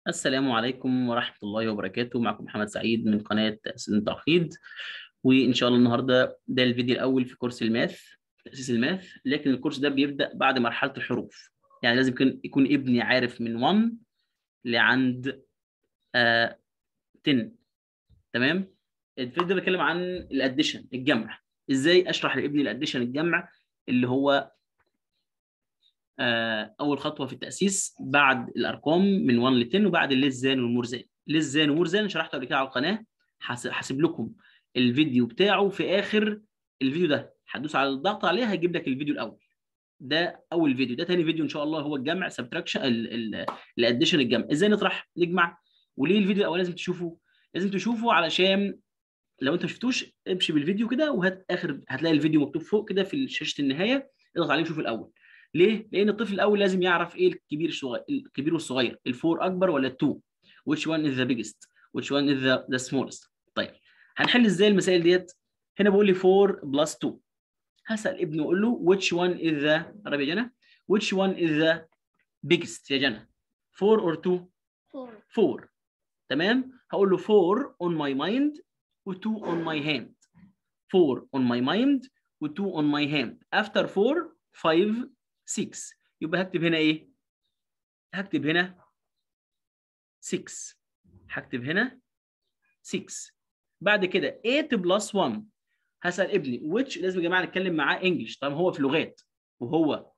السلام عليكم ورحمة الله وبركاته معكم محمد سعيد من قناة تأسيس التعقيد وإن شاء الله النهاردة ده الفيديو الأول في كورس الماث تأسيس الماث لكن الكورس ده بيبدأ بعد مرحلة الحروف يعني لازم يكون يكون ابني عارف من 1 لعند آه 10 تمام الفيديو ده بيتكلم عن الاديشن الجمع ازاي اشرح لابني الاديشن الجمع اللي هو آه، اول خطوه في التاسيس بعد الارقام من 1 ل 10 وبعد الليزان والمورزان ليزان ومورزان شرحته قبل كده على القناه هسيب لكم الفيديو بتاعه في اخر الفيديو ده هتدوس على الضغط عليه هيجيب لك الفيديو الاول ده اول فيديو ده تاني فيديو ان شاء الله هو الجمع سبتراكشن الاديشن الجمع ازاي نطرح نجمع وليه الفيديو الاول لازم تشوفه لازم تشوفه علشان لو انت ما شفتوش امشي بالفيديو كده وهات اخر هتلاقي الفيديو مكتوب فوق كده في شاشه النهايه اضغط عليه وشوف الاول ليه؟ لان الطفل الاول لازم يعرف ايه الكبير الصغير الكبير والصغير الفور اكبر ولا التو which one is the biggest which one is the, the smallest طيب هنحل ازاي المسائل ديت هنا بقول لي 4 بلس 2 هسال ابني واقول له which one is the قرب يا جنى which one is the biggest يا جنى 4 or 2 four 4 تمام هقول له 4 on my mind و2 on my hand 4 on my mind و2 on my hand after 4 5 6 يبقى هكتب هنا ايه هكتب هنا 6 هكتب هنا 6 بعد كده 8 بلس 1 هسأل ابني which لازم يا جماعه نتكلم معاه انجلش طالما هو في لغات وهو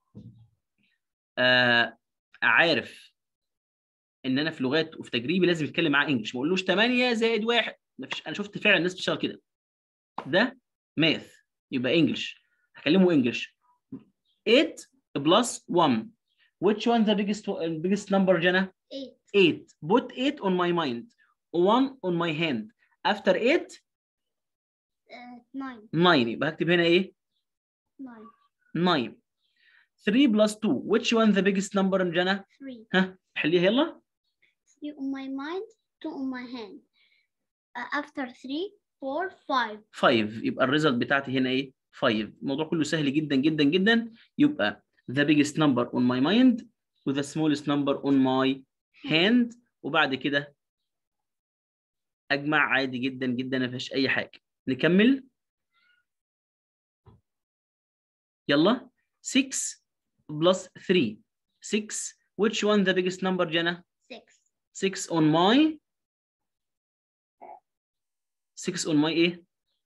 آه عارف ان انا في لغات وفي تجريبي لازم يتكلم معاه انجلش ما اقولوش 8 زائد 1 مفيش انا شفت فعلا الناس بتشتغل كده ده ماث يبقى انجلش هكلمه انجلش 8 بلس 1 which one the biggest biggest number جنى eight 8 put 8 on my mind 1 on my hand after 8 uh, nine 9 يبقى هكتب هنا ايه nine 9 3 plus 2 which one the biggest number جنى three ها حليها يلا three on my mind two on my hand uh, after three four five 5 يبقى الريزلت بتاعتي هنا ايه 5 الموضوع كله سهل جدا جدا جدا يبقى the biggest number on my mind و the smallest number on my hand وبعد كده اجمع عادي جدا جدا ما فيهاش اي حاجه نكمل يلا 6 plus 3 6 which one the biggest number جنى six 6 on my 6 on my ايه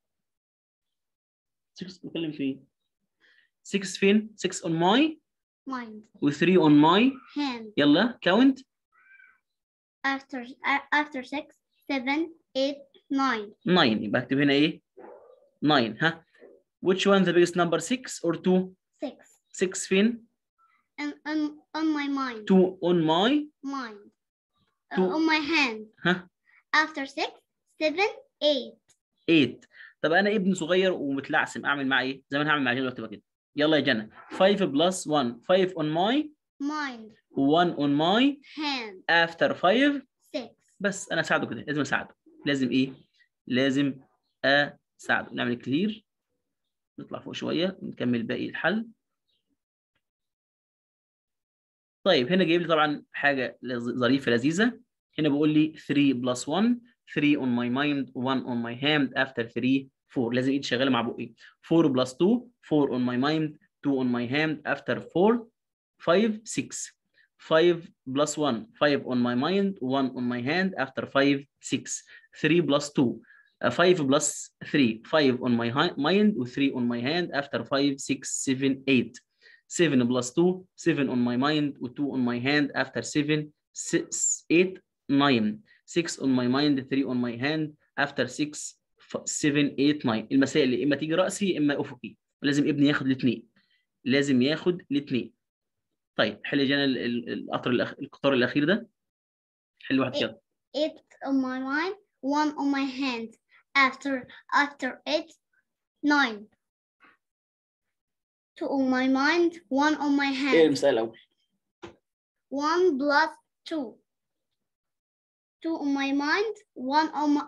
6 بتكلم في ايه 6 فين 6 on my mind و 3 on my hand يلا count after uh, after six seven eight nine 9 يبقى اكتب هنا ايه 9 ها which one the biggest number 6 or 2 six 6 فين and on, on my mind 2 on my mind uh, Two. on my hand ها after six seven eight 8 طب انا ابن صغير ومتلعثم اعمل معاه ايه زي ما انا هعمل مع جنى دلوقتي كده يلا يا جنى 5 plus 1 5 on my mind 1 on my hand after 5 six بس انا اساعده كده لازم اساعده لازم ايه لازم اساعده نعمل كلير نطلع فوق شويه نكمل باقي الحل طيب هنا جايب لي طبعا حاجه لظ- ظريفه لذيذه هنا بيقول لي 3 بلس 1 3 on my mind 1 on my hand after 3 4 لازم ايدي شغاله مع بقي 4 بلس 2 4 on my mind 2 on my hand after 4 5 6 5 plus 1 5 on my mind 1 on my hand after 5 6 3 plus 2 uh, 5 plus 3 5 on my hi- mind و 3 on my hand after 5 6 7 8 7 plus 2 7 on my mind و 2 on my hand after 7 6 8 9 6 on my mind 3 on my hand after 6 ف- 7 8 9 المسائل اللي اما تيجي راسي يا اما افقي لازم ابني ياخد الاثنين لازم ياخد الاثنين طيب حل جانا ال- ال- القطر الأخ... القطار الاخير ده حل واحد كده eight on my mind one on my hand after after eight nine two on my mind one on my ايه hand المسألة الأول؟ one plus two two on my mind one on my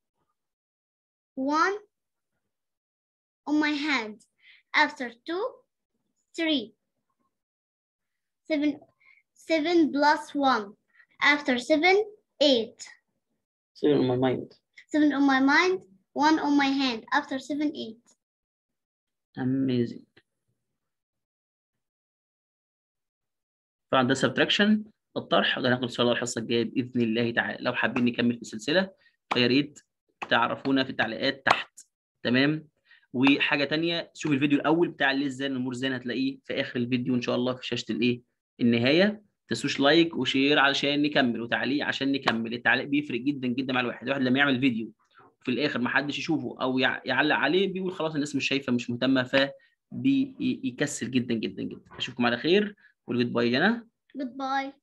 one on my hand after two three seven seven plus one after 7 8 7 on my mind 7 on my mind 1 on my hand after 7 8 amazing طبعا ده subtraction الطرح ده هناخد ان شاء الله الحصه الجايه باذن الله تعالى لو حابين نكمل في السلسله فيا ريت تعرفونا في التعليقات تحت تمام وحاجه تانية شوف الفيديو الاول بتاع ليه ازاي الامور ازاي هتلاقيه في اخر الفيديو ان شاء الله في شاشه الايه النهايه تنسوش لايك وشير علشان نكمل وتعليق عشان نكمل التعليق بيفرق جدا جدا مع الواحد الواحد لما يعمل فيديو في الاخر ما حدش يشوفه او يع- يعلق عليه بيقول خلاص الناس مش شايفه مش مهتمه ف بيكسل جدا جدا جدا اشوفكم على خير والجود باي جنى goodbye